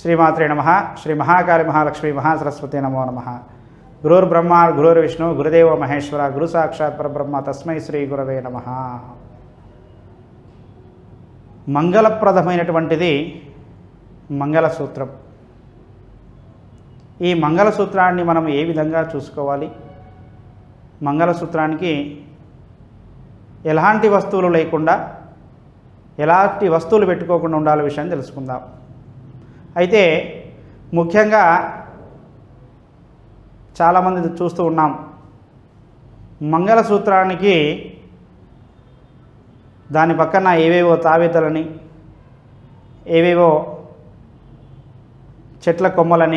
శ్రీమాత్రే నమ శ్రీ మహాకాళి మహాలక్ష్మి మహాసరస్వతి నమో నమ గురుర్ బ్రహ్మ గురుర్ విష్ణు గురుదేవ మహేశ్వర గురు సాక్షాత్ పరబ్రహ్మ తస్మై శ్రీ గురవే నమ మంగళప్రదమైనటువంటిది మంగళసూత్రం ఈ మంగళసూత్రాన్ని మనం ఏ విధంగా చూసుకోవాలి మంగళసూత్రానికి ఎలాంటి వస్తువులు లేకుండా ఎలాంటి వస్తువులు పెట్టుకోకుండా ఉండాలి విషయం తెలుసుకుందాం అయితే ముఖ్యంగా చాలామంది చూస్తూ ఉన్నాం మంగళసూత్రానికి దాని పక్కన ఏవేవో తావేతలని ఏవేవో చెట్ల కొమ్మలని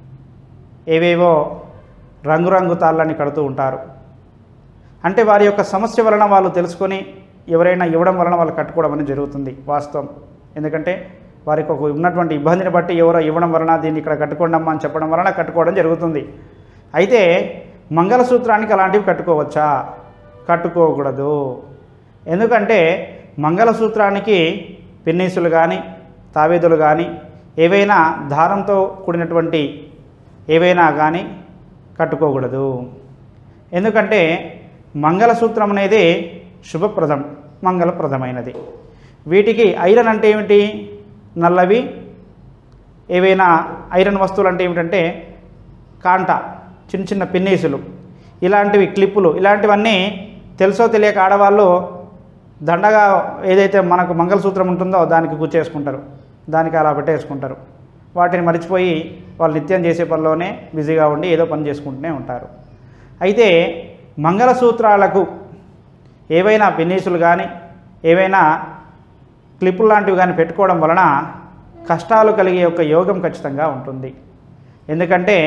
ఏవేవో రంగురంగు తాళ్ళని కడుతూ ఉంటారు అంటే వారి యొక్క సమస్య వలన వాళ్ళు తెలుసుకొని ఎవరైనా ఇవ్వడం వలన వాళ్ళు కట్టుకోవడం అనేది జరుగుతుంది వాస్తవం ఎందుకంటే వారికి ఒక ఉన్నటువంటి ఇబ్బందిని బట్టి ఎవరో ఇవ్వడం వలన దీన్ని ఇక్కడ కట్టుకోండమ్మా అని చెప్పడం వలన కట్టుకోవడం జరుగుతుంది అయితే మంగళసూత్రానికి అలాంటివి కట్టుకోవచ్చా కట్టుకోకూడదు ఎందుకంటే మంగళసూత్రానికి పిన్నీసులు కానీ తావేదులు కానీ ఏవైనా దారంతో కూడినటువంటి ఏవైనా కానీ కట్టుకోకూడదు ఎందుకంటే మంగళసూత్రం అనేది శుభప్రదం మంగళప్రదమైనది వీటికి ఐరన్ అంటే ఏమిటి నల్లవి ఏవైనా ఐరన్ వస్తువులు అంటే ఏమిటంటే కాంట చిన్న చిన్న పిన్నీసులు ఇలాంటివి క్లిప్పులు ఇలాంటివన్నీ తెలుసో తెలియక ఆడవాళ్ళు దండగా ఏదైతే మనకు మంగళసూత్రం ఉంటుందో దానికి గుచ్చేసుకుంటారు దానికి అలా పెట్టేసుకుంటారు వాటిని మర్చిపోయి వాళ్ళు నిత్యం చేసే పనిలోనే బిజీగా ఉండి ఏదో పని చేసుకుంటూనే ఉంటారు అయితే మంగళసూత్రాలకు ఏవైనా పిన్నీసులు కానీ ఏవైనా క్లిప్పులు లాంటివి కానీ పెట్టుకోవడం వలన కష్టాలు కలిగే యొక్క యోగం ఖచ్చితంగా ఉంటుంది ఎందుకంటే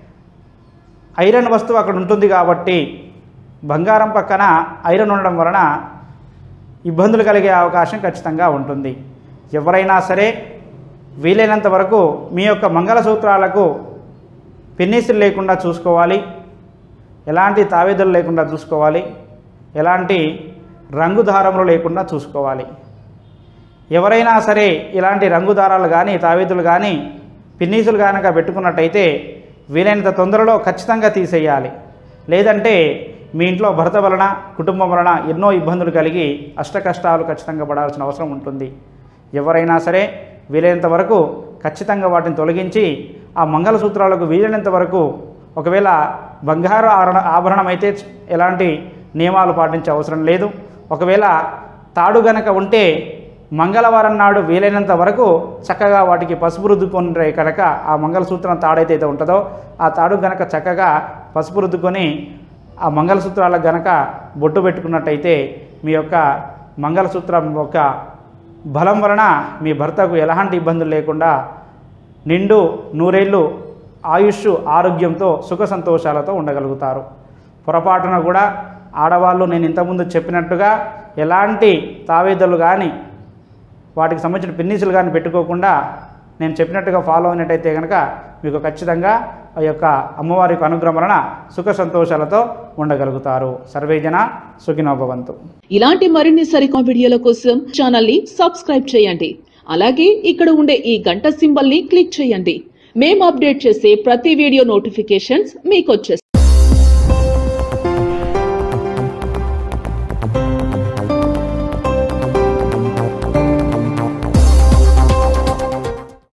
ఐరన్ వస్తువు అక్కడ ఉంటుంది కాబట్టి బంగారం పక్కన ఐరన్ ఉండడం వలన ఇబ్బందులు కలిగే అవకాశం ఖచ్చితంగా ఉంటుంది ఎవరైనా సరే వీలైనంత వరకు మీ యొక్క మంగళసూత్రాలకు పిన్నీసులు లేకుండా చూసుకోవాలి ఎలాంటి తావేదులు లేకుండా చూసుకోవాలి ఎలాంటి రంగు దారములు లేకుండా చూసుకోవాలి ఎవరైనా సరే ఇలాంటి రంగు దారాలు కానీ తావేదులు కానీ పిన్నీసులు కనుక పెట్టుకున్నట్టయితే వీలైనంత తొందరలో ఖచ్చితంగా తీసేయాలి లేదంటే మీ ఇంట్లో భర్త వలన కుటుంబం వలన ఎన్నో ఇబ్బందులు కలిగి అష్ట కష్టాలు ఖచ్చితంగా పడాల్సిన అవసరం ఉంటుంది ఎవరైనా సరే వీలైనంత వరకు ఖచ్చితంగా వాటిని తొలగించి ఆ మంగళసూత్రాలకు వీలైనంత వరకు ఒకవేళ బంగారు ఆభరణ ఆభరణం అయితే ఎలాంటి నియమాలు పాటించే అవసరం లేదు ఒకవేళ తాడు గనక ఉంటే మంగళవారం నాడు వీలైనంత వరకు చక్కగా వాటికి పసుపు రుద్దుకుంటే కనుక ఆ మంగళసూత్రం తాడైతే అయితే ఉంటుందో ఆ తాడు గనక చక్కగా పసుపు రుద్దుకొని ఆ మంగళసూత్రాలకు గనక బొట్టు పెట్టుకున్నట్టయితే మీ యొక్క మంగళసూత్రం యొక్క బలం వలన మీ భర్తకు ఎలాంటి ఇబ్బందులు లేకుండా నిండు నూరేళ్ళు ఆయుష్ ఆరోగ్యంతో సుఖ సంతోషాలతో ఉండగలుగుతారు పొరపాటున కూడా ఆడవాళ్ళు నేను ఇంతకుముందు చెప్పినట్టుగా ఎలాంటి తావేదలు కానీ వాటికి సంబంధించిన పిన్నీసులు కానీ పెట్టుకోకుండా నేను చెప్పినట్టుగా ఫాలో అయినట్టయితే కనుక మీకు ఖచ్చితంగా ఆ యొక్క అమ్మవారి యొక్క అనుగ్రహం వలన సుఖ సంతోషాలతో ఉండగలుగుతారు సర్వేజన సుఖినోభవంతు ఇలాంటి మరిన్ని సరికొత్త వీడియోల కోసం ఛానల్ ని సబ్స్క్రైబ్ చేయండి అలాగే ఇక్కడ ఉండే ఈ గంట సింబల్ ని క్లిక్ చేయండి మేము అప్డేట్ చేసే ప్రతి వీడియో నోటిఫికేషన్స్ మీకు వచ్చేస్తాయి